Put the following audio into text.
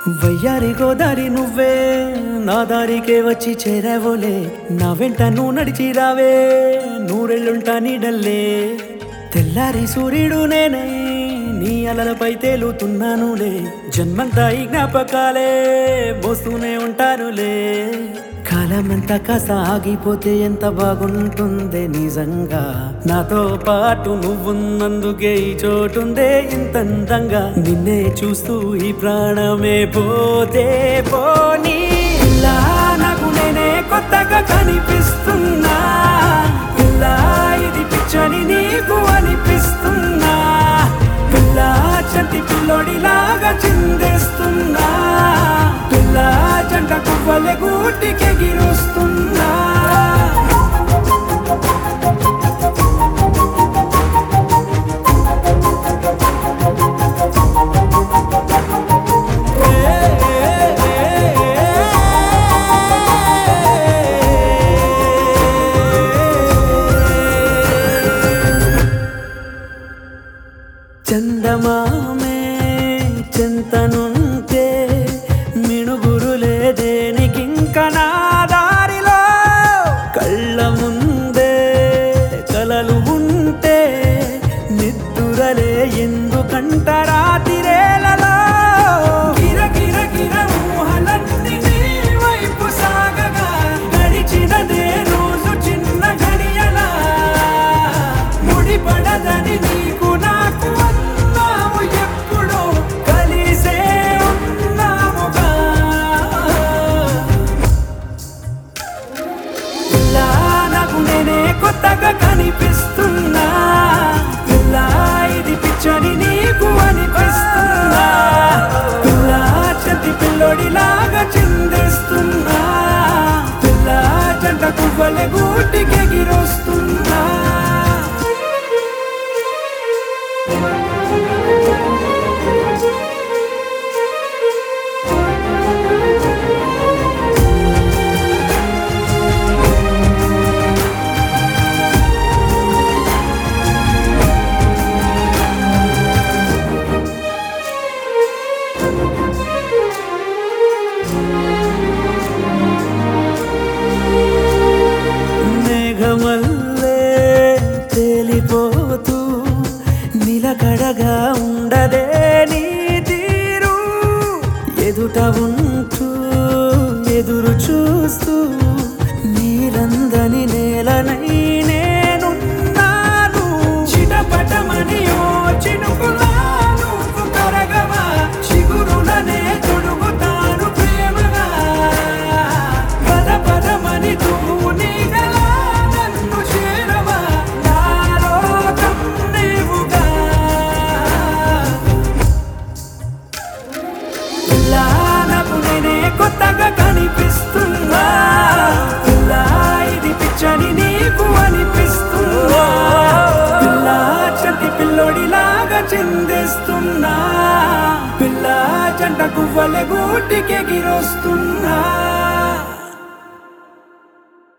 వయ్యారి గోదారి నువ్వే నా దారికే వచ్చి చేరావోలే నా వెంట నువ్వు నడిచి రావే నూరెళ్ళుంటా నీడల్లే తెల్లారి సూర్యుడు నేనై నీ అలలపై తేలుతున్నానులే జన్మంతా ఈ జ్ఞాపకాలే మోస్తూనే ఉంటానులే కాలమంతా కాస్త ఆగిపోతే ఎంత బాగుంటుందే నిజంగా నాతో పాటు నువ్వున్నందుకే ఈ చోటుందే ఇంత అందంగా నిన్నే చూస్తూ ఈ ప్రాణమే పోతే పోనీ ఇలా నాకు నేనే కొత్తగా కనిపిస్తున్నా ఇలా ఇది పిచ్చని నీకు అనిపిస్తున్నా పిల్ల చంటి పిల్లోడిలాగా చిందేస్తున్నా పిల్ల జంట కువ్వలే గూటికెగిరుస్తున్నా చందమామే చింతనుంటే మిణుగురులే దేనికింక నా దారిలో కళ్ళ ముందే కలలు ఉంటే నిద్దురలే ఎందుకంట రాతిరేలలో గిర గిర గిర ఊహలన్నీ నీ వైపు సాగగా గడిచినదే రోజు చిన్న గడియలా ముడిపడదని నీకు నాకు అన్నాము ఎప్పుడో కలిసే ఉన్నాముగా ఇలా నాకు నేనే కొత్తగా కనిపిస్తున్నా ఇలా ఇది పిచ్చని నీకు అనిపిస్తున్నా పిల్ల చంటి పిల్లోడిలాగా చిందిస్తున్నా పిల్ల జంట కువ్వలే గూటికెగిరొస్తున్నా మేఘమల్లే తేలిపోతూ నిలకడగా ఉండదే నీ తీరు ఎదుట ఉంటూ ఎదురు చూస్తూ నీరందని నేలనై నేనున్నాను చిటపటమని ఓ చినుకులా నువ్వు కరగవా చిగురులనే తొడుగుతాను ప్రేమగా పద పదమని నువ్వు నీగలా నన్ను చేరవా నాలో నీవుగా ఇలా నాకు నేనే కొత్తగా కనిపిస్తున్నా ఇలా ఇది పిచ్చని నీకు అనిపిస్తున్నా పిల్ల చంటి పిల్లోడిలాగా చిందిస్తున్నా పిల్ల జంట కువ్వలే గూటికెగిరొస్తున్నా